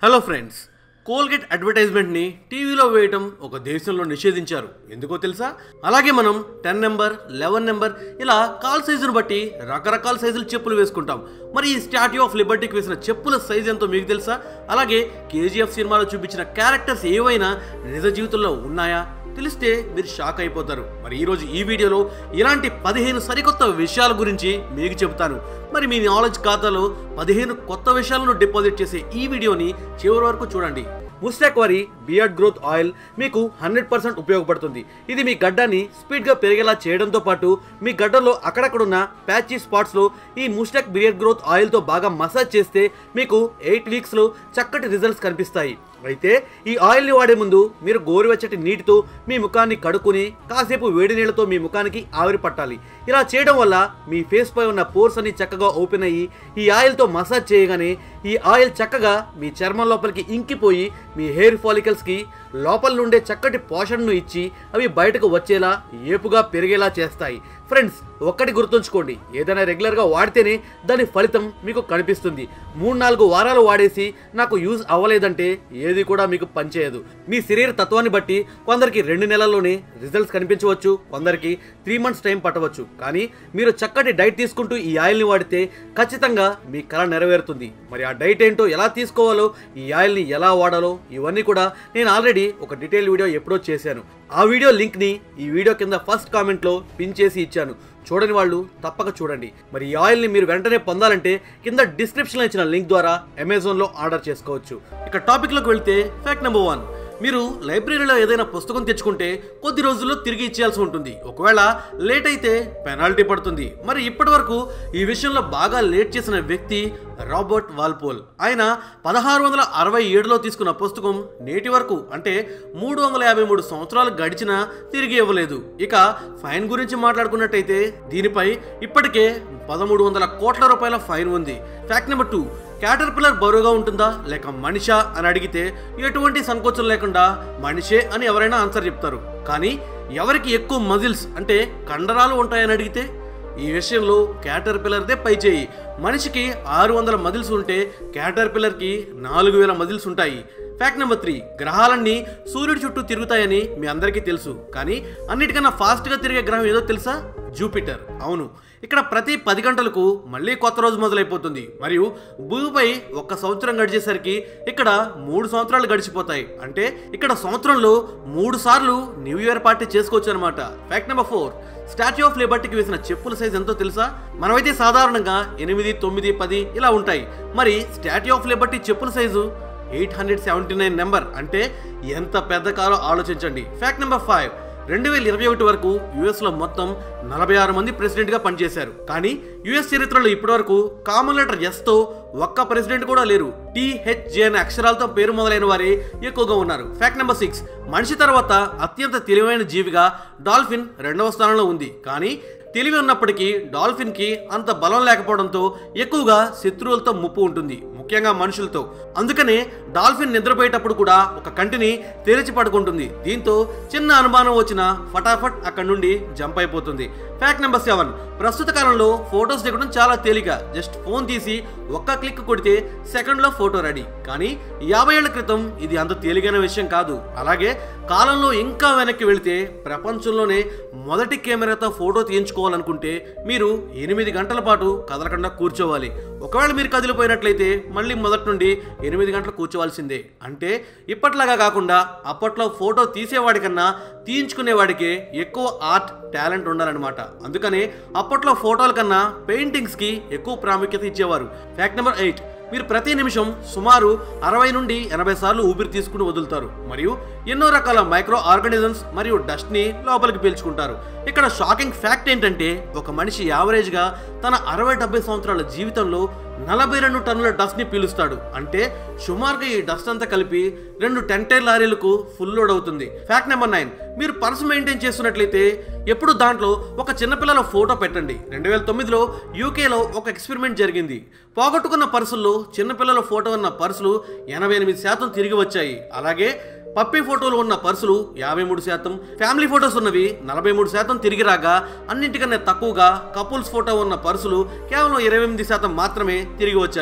hello friends Colgate అడ్వర్టైజ్మెంట్ని టీవీలో వేయటం ఒక దేశంలో నిషేధించారు ఎందుకో తెలుసా అలాగే మనం టెన్ నెంబర్ లెవెన్ నెంబర్ ఇలా కాల్ సైజును బట్టి రకరకాల సైజుల చెప్పులు వేసుకుంటాం మరి ఈ స్టాట్యూ ఆఫ్ లిబర్టీకి వేసిన చెప్పుల సైజ్ ఎంతో మీకు తెలుసా అలాగే కేజీఎఫ్ సినిమాలో చూపించిన క్యారెక్టర్స్ ఏవైనా నిజ జీవితంలో ఉన్నాయా తెలిస్తే మీరు షాక్ అయిపోతారు మరి ఈరోజు ఈ వీడియోలో ఇలాంటి పదిహేను సరికొత్త విషయాల గురించి మీకు చెబుతాను మరి మీ నాలెడ్జ్ ఖాతాలో పదిహేను కొత్త విషయాలను డిపాజిట్ చేసే ఈ వీడియోని చివరి వరకు చూడండి ముస్టాక్ వారి బియర్డ్ గ్రోత్ ఆయిల్ మీకు హండ్రెడ్ పర్సెంట్ ఉపయోగపడుతుంది ఇది మీ గడ్డాన్ని స్పీడ్గా పెరిగేలా చేయడంతో పాటు మీ గడ్డలో అక్కడక్కడున్న ప్యాచీ స్పాట్స్లో ఈ ముస్టాక్ బియర్డ్ గ్రోత్ ఆయిల్తో బాగా మసాజ్ చేస్తే మీకు ఎయిట్ వీక్స్లో చక్కటి రిజల్ట్స్ కనిపిస్తాయి అయితే ఈ ఆయిల్ని వాడే ముందు మీరు గోరువెచ్చటి నీటితో మీ ముఖాన్ని కడుక్కుని కాసేపు వేడి నీళ్ళతో మీ ముఖానికి ఆవిరి పట్టాలి ఇలా చేయడం వల్ల మీ ఫేస్ పై ఉన్న పోర్స్ అన్ని చక్కగా ఓపెన్ అయ్యి ఈ ఆయిల్తో మసాజ్ చేయగానే ఈ ఆయిల్ చక్కగా మీ చర్మం లోపలికి ఇంకిపోయి మీ హెయిర్ ఫాలికల్స్కి లోపల నుండే చక్కటి పోషణను ఇచ్చి అవి బయటకు వచ్చేలా ఏపుగా పెరిగేలా చేస్తాయి ఫ్రెండ్స్ ఒక్కటి గుర్తుంచుకోండి ఏదైనా రెగ్యులర్గా వాడితేనే దాని ఫలితం మీకు కనిపిస్తుంది మూడు నాలుగు వారాలు వాడేసి నాకు యూజ్ అవ్వలేదంటే ఏది కూడా మీకు పనిచేయదు మీ శరీర తత్వాన్ని బట్టి కొందరికి రెండు నెలల్లోనే రిజల్ట్స్ కనిపించవచ్చు కొందరికి త్రీ మంత్స్ టైం పట్టవచ్చు కానీ మీరు చక్కటి డైట్ తీసుకుంటూ ఈ ఆయిల్ని వాడితే ఖచ్చితంగా మీ కళ నెరవేరుతుంది మరి ఆ డైట్ ఏంటో ఎలా తీసుకోవాలో ఈ ఆయిల్ని ఎలా వాడాలో ఇవన్నీ కూడా నేను ఆల్రెడీ ఒక డీటెయిల్ వీడియో ఎప్పుడో చేశాను ఆ వీడియో లింక్ని ఈ వీడియో కింద ఫస్ట్ కామెంట్లో పిన్ చేసి ఇచ్చాను చూడని వాళ్ళు తప్పక చూడండి మరి ఈ ఆయిల్ని మీరు వెంటనే పొందాలంటే కింద డిస్క్రిప్షన్లో ఇచ్చిన లింక్ ద్వారా అమెజాన్లో ఆర్డర్ చేసుకోవచ్చు ఇక టాపిక్లోకి వెళ్తే ఫ్యాక్ట్ నెంబర్ వన్ మీరు లైబ్రరీలో ఏదైనా పుస్తకం తెచ్చుకుంటే కొద్ది రోజుల్లో తిరిగి ఇచ్చేయాల్సి ఉంటుంది ఒకవేళ లేట్ అయితే పెనాల్టీ పడుతుంది మరి ఇప్పటి వరకు ఈ విషయంలో బాగా లేట్ చేసిన వ్యక్తి రాబర్ట్ వాల్పోల్ ఆయన పదహారు వందల అరవై ఏడులో తీసుకున్న పుస్తకం నేటి వరకు అంటే మూడు వందల యాభై మూడు సంవత్సరాలు గడిచినా తిరిగి ఇవ్వలేదు ఇక ఫైన్ గురించి మాట్లాడుకున్నట్టయితే దీనిపై ఇప్పటికే పదమూడు వందల కోట్ల రూపాయల ఫైన్ ఉంది fact number two caterpillar బరువుగా ఉంటుందా లేక మనిషా అని అడిగితే ఎటువంటి సంకోచం లేకుండా మనిషే అని ఎవరైనా ఆన్సర్ చెప్తారు కానీ ఎవరికి ఎక్కువ మజిల్స్ అంటే కండరాలు ఉంటాయని అడిగితే ఈ విషయంలో క్యాటర్ పిల్లర్దే పై చేయి మనిషికి ఆరు వందల మజిల్స్ ఉంటే క్యాటర్ పిల్లర్కి నాలుగు వేల మజిల్స్ ఉంటాయి ఫ్యాక్ట్ నెంబర్ త్రీ గ్రహాలన్నీ సూర్యుడి చుట్టూ తిరుగుతాయని మీ అందరికీ తెలుసు కానీ అన్నిటికన్నా ఫాస్ట్గా తిరిగే గ్రహం ఏదో తెలుసా జూపిటర్ అవును ఇక్కడ ప్రతి పది గంటలకు మళ్ళీ కొత్త రోజు మొదలైపోతుంది మరియు భూమిపై ఒక్క సంవత్సరం గడిచేసరికి ఇక్కడ మూడు సంవత్సరాలు గడిచిపోతాయి అంటే ఇక్కడ సంవత్సరంలో మూడు సార్లు న్యూ ఇయర్ పార్టీ చేసుకోవచ్చు అనమాట fact number four statue of లిబర్టీకి వేసిన చెప్పుల సైజ్ ఎంతో తెలుసా మనమైతే సాధారణంగా ఎనిమిది తొమ్మిది పది ఇలా ఉంటాయి మరి స్టాచ్యూ ఆఫ్ లిబర్టీ చెప్పుల size eight hundred seventy nine number అంటే ఎంత పెద్ద కాలో ఆలోచించండి ఫ్యాక్ట్ నెంబర్ ఫైవ్ రెండు వేల ఇరవై ఒకటి వరకు యుఎస్లో మొత్తం నలభై ఆరు మంది ప్రెసిడెంట్గా పనిచేశారు కానీ యుఎస్ చరిత్రలో ఇప్పటివరకు కామన్ లెటర్ ఎస్తో ఒక్క ప్రెసిడెంట్ కూడా లేరు టీహెచ్జే అనే అక్షరాలతో పేరు మొదలైన వారే ఎక్కువగా ఉన్నారు ఫ్యాక్ట్ నెంబర్ సిక్స్ మనిషి తర్వాత అత్యంత తెలివైన జీవిగా డాల్ఫిన్ రెండవ స్థానంలో ఉంది కానీ తెలివి ఉన్నప్పటికీ డాల్ఫిన్కి అంత బలం లేకపోవడంతో ఎక్కువగా శత్రువులతో ముప్పు ఉంటుంది ముఖ్యంగా మనుషులతో అందుకనే డాల్ఫిన్ నిద్రపోయేటప్పుడు కూడా ఒక కంటిని తెరిచి పడుకుంటుంది దీంతో చిన్న అనుమానం వచ్చినా ఫటాఫట్ అక్కడి నుండి జంప్ అయిపోతుంది ఫ్యాక్ట్ నెంబర్ సెవెన్ ప్రస్తుత కాలంలో ఫొటోస్ దిగడం చాలా తేలిక జస్ట్ ఫోన్ తీసి ఒక్క క్లిక్ కొడితే సెకండ్లో ఫోటో రెడీ కానీ యాభై ఏళ్ల క్రితం ఇది అంత తేలికైన విషయం కాదు అలాగే కాలంలో ఇంకా వెనక్కి వెళితే ప్రపంచంలోనే మొదటి కెమెరాతో ఫోటో తీయించుకోవాలనుకుంటే మీరు ఎనిమిది గంటల పాటు కదలకుండా కూర్చోవాలి ఒకవేళ మీరు కదిలిపోయినట్లయితే మళ్ళీ మొదటి నుండి ఎనిమిది గంటలు కూర్చోవాల్సిందే అంటే ఇప్పట్లాగా కాకుండా అప్పట్లో ఫోటో తీసేవాడికన్నా తీయించుకునేవాడికే ఎక్కువ ఆర్ట్ టాలెంట్ ఉండాలన్నమాట అందుకనే అప్పట్లో ఫోటోల కన్నా పెయింటింగ్స్కి ఎక్కువ ప్రాముఖ్యత ఇచ్చేవారు ఫ్యాక్ట్ నెంబర్ ఎయిట్ మీరు ప్రతి నిమిషం సుమారు అరవై నుండి ఎనభై సార్లు ఊపిరి తీసుకుని వదులుతారు మరియు ఎన్నో రకాల మైక్రో ఆర్గానిజమ్స్ మరియు డస్ట్ని లోపలికి పీల్చుకుంటారు ఇక్కడ షాకింగ్ ఫ్యాక్ట్ ఏంటంటే ఒక మనిషి యావరేజ్గా తన అరవై డెబ్బై సంవత్సరాల జీవితంలో నలభై రెండు టన్నుల డస్ట్ని పీలుస్తాడు అంటే సుమారుగా ఈ డస్ట్ అంతా కలిపి రెండు టెంటైర్ లారీలకు ఫుల్ లోడ్ అవుతుంది ఫ్యాక్ట్ నెంబర్ నైన్ మీరు పర్సు మెయింటైన్ చేస్తున్నట్లయితే ఎప్పుడు దాంట్లో ఒక చిన్నపిల్లల ఫోటో పెట్టండి రెండు వేల తొమ్మిదిలో యూకేలో ఒక ఎక్స్పెరిమెంట్ జరిగింది పోగొట్టుకున్న పర్సుల్లో చిన్నపిల్లల ఫోటో ఉన్న పర్సులు ఎనభై ఎనిమిది శాతం తిరిగి వచ్చాయి అలాగే పప్పి ఫోటోలు ఉన్న పర్సులు యాభై మూడు శాతం ఫ్యామిలీ ఫోటోస్ ఉన్నవి నలభై మూడు శాతం తిరిగి రాగా అన్నింటికన్నా తక్కువగా కపుల్స్ ఫోటో ఉన్న పర్సులు కేవలం ఇరవై ఎనిమిది శాతం మాత్రమే తిరిగి వచ్చాయి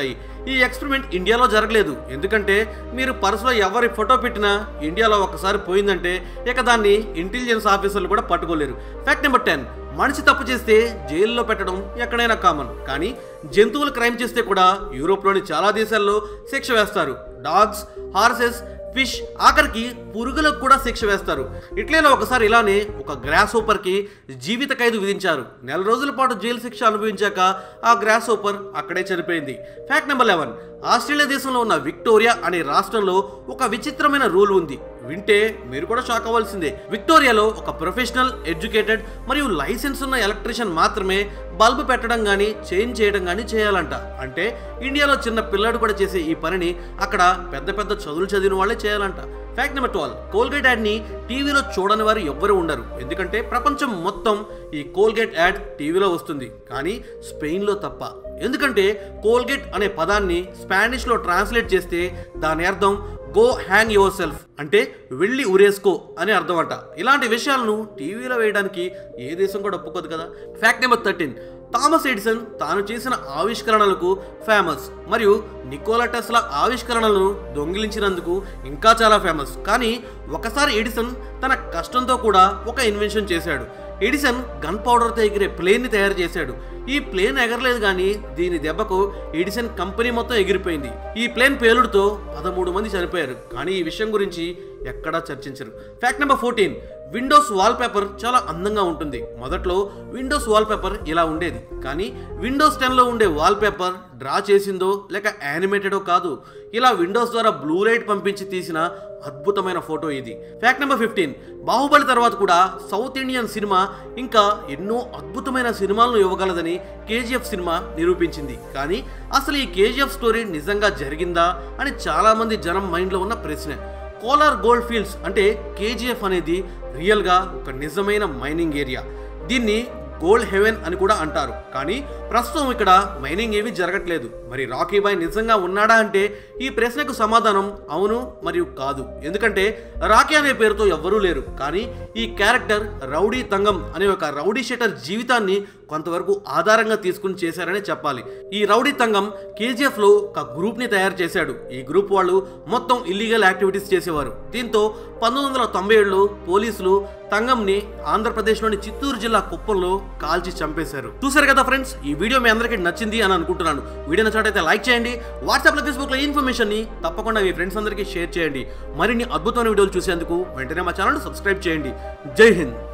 ఈ ఎక్స్పెరిమెంట్ ఇండియాలో జరగలేదు ఎందుకంటే మీరు పర్సులో ఎవరి ఫోటో పెట్టినా ఇండియాలో ఒకసారి పోయిందంటే ఇక దాన్ని ఇంటెలిజెన్స్ ఆఫీసర్లు కూడా పట్టుకోలేరు ఫ్యాక్ట్ నెంబర్ టెన్ మనిషి తప్పు చేస్తే జైల్లో పెట్టడం ఎక్కడైనా కామన్ కానీ జంతువులు క్రైమ్ చేస్తే కూడా యూరోప్లోని చాలా దేశాల్లో శిక్ష వేస్తారు డాగ్స్ హార్సెస్ ఫిష్ ఆఖరికి పురుగులకు కూడా శిక్ష వేస్తారు ఇట్లీలో ఒకసారి ఇలానే ఒక గ్రాస్ కి జీవిత ఖైదు విధించారు నెల రోజుల పాటు జైలు శిక్ష అనుభవించాక ఆ గ్రాస్ ఓపర్ అక్కడే చనిపోయింది ఫ్యాక్ట్ నెంబర్ లెవెన్ ఆస్ట్రేలియా దేశంలో ఉన్న విక్టోరియా అనే రాష్ట్రంలో ఒక విచిత్రమైన రూల్ ఉంది వింటే మీరు కూడా షాక్ అవ్వాల్సిందే విక్టోరియాలో ఒక ప్రొఫెషనల్ ఎడ్యుకేటెడ్ మరియు లైసెన్స్ ఉన్న ఎలక్ట్రీషియన్ మాత్రమే బల్బు పెట్టడం కానీ చేంజ్ చేయడం కానీ చేయాలంట అంటే ఇండియాలో చిన్న పిల్లాడు కూడా చేసే ఈ పనిని అక్కడ పెద్ద పెద్ద చదువులు చదివిన వాళ్ళే చేయాలంట ఫ్యాక్ట్ నెంబర్ ట్వెల్వ్ కోల్గేట్ యాడ్ని టీవీలో చూడని వారు ఎవ్వరు ఉండరు ఎందుకంటే ప్రపంచం మొత్తం ఈ కోల్గేట్ యాడ్ టీవీలో వస్తుంది కానీ స్పెయిన్లో తప్ప ఎందుకంటే కోల్గేట్ అనే పదాన్ని స్పానిష్లో ట్రాన్స్లేట్ చేస్తే దాని అర్థం గో హ్యాంగ్ యువర్ సెల్ఫ్ అంటే వెళ్ళి ఉరేసుకో అని అర్థం అంట ఇలాంటి విషయాలను టీవీలో వేయడానికి ఏ దేశం కూడా ఒప్పుకోదు కదా fact number thirteen Thomas Edison తాను చేసిన ఆవిష్కరణలకు ఫేమస్ మరియు నికోలా టెస్లా ఆవిష్కరణలను దొంగిలించినందుకు ఇంకా చాలా ఫేమస్ కానీ ఒకసారి ఎడిసన్ తన కష్టంతో కూడా ఒక ఇన్వెన్షన్ చేశాడు ఎడిసన్ గన్ పౌడర్తో ఎగిరే ప్లేన్ని తయారు చేశాడు ఈ ప్లేన్ ఎగరలేదు కానీ దీని దెబ్బకు ఎడిసన్ కంపెనీ మొత్తం ఎగిరిపోయింది ఈ ప్లేన్ పేలుడుతో పదమూడు మంది చనిపోయారు కానీ ఈ విషయం గురించి ఎక్కడా చర్చించరు fact number fourteen Windows wallpaper చాలా అందంగా ఉంటుంది మొదట్లో విండోస్ వాల్పేపర్ ఇలా ఉండేది కానీ విండోస్ టెన్లో ఉండే వాల్పేపర్ డ్రా చేసిందో లేక యానిమేటెడో కాదు ఇలా విండోస్ ద్వారా బ్లూ లైట్ పంపించి తీసిన అద్భుతమైన ఫోటో ఇది ఫ్యాక్ట్ నెంబర్ ఫిఫ్టీన్ బాహుబలి తర్వాత కూడా సౌత్ ఇండియన్ సినిమా ఇంకా ఎన్నో అద్భుతమైన సినిమాలను ఇవ్వగలదని కేజీఎఫ్ సినిమా నిరూపించింది కానీ అసలు ఈ కేజీఎఫ్ స్టోరీ నిజంగా జరిగిందా అని చాలామంది జనం మైండ్లో ఉన్న ప్రశ్న కోలార్ గోల్డ్ ఫీల్డ్స్ అంటే కేజీఎఫ్ అనేది రియల్గా ఒక నిజమైన మైనింగ్ ఏరియా దీన్ని గోల్డ్ హెవెన్ అని కూడా అంటారు కానీ ప్రస్తుతం ఇక్కడ మైనింగ్ ఏమీ జరగట్లేదు మరి రాకీ బాయ్ నిజంగా ఉన్నాడా అంటే ఈ ప్రశ్నకు సమాధానం అవును మరియు కాదు ఎందుకంటే రాకీ అనే పేరుతో ఎవ్వరూ లేరు కానీ ఈ క్యారెక్టర్ రౌడీ తంగం అనే ఒక రౌడీ షెటర్ జీవితాన్ని కొంతవరకు ఆధారంగా తీసుకుని చేశారనే చెప్పాలి ఈ రౌడీ తంగం కేజీఎఫ్ లో ఒక గ్రూప్ ని తయారు చేశాడు ఈ గ్రూప్ వాళ్ళు మొత్తం ఇల్లీగల్ యాక్టివిటీస్ చేసేవారు దీంతో పంతొమ్మిది వందల తొంభై ఏడులో పోలీసులు తంగంని ఆంధ్రప్రదేశ్లోని చిత్తూరు జిల్లా కుప్పంలో కాల్చి చంపేశారు చూసారు కదా ఫ్రెండ్స్ ఈ వీడియో మీ అందరికీ నచ్చింది అని అనుకుంటున్నాను వీడియో నచ్చినట్టయితే లైక్ చేయండి వాట్సాప్లో ఫేస్బుక్లో ఈ ఇన్ఫర్మేషన్ని తప్పకుండా మీ ఫ్రెండ్స్ అందరికీ షేర్ చేయండి మరిన్ని అద్భుతమైన వీడియోలు చూసేందుకు వెంటనే మా ఛానల్ సబ్స్క్రైబ్ చేయండి జై హింద్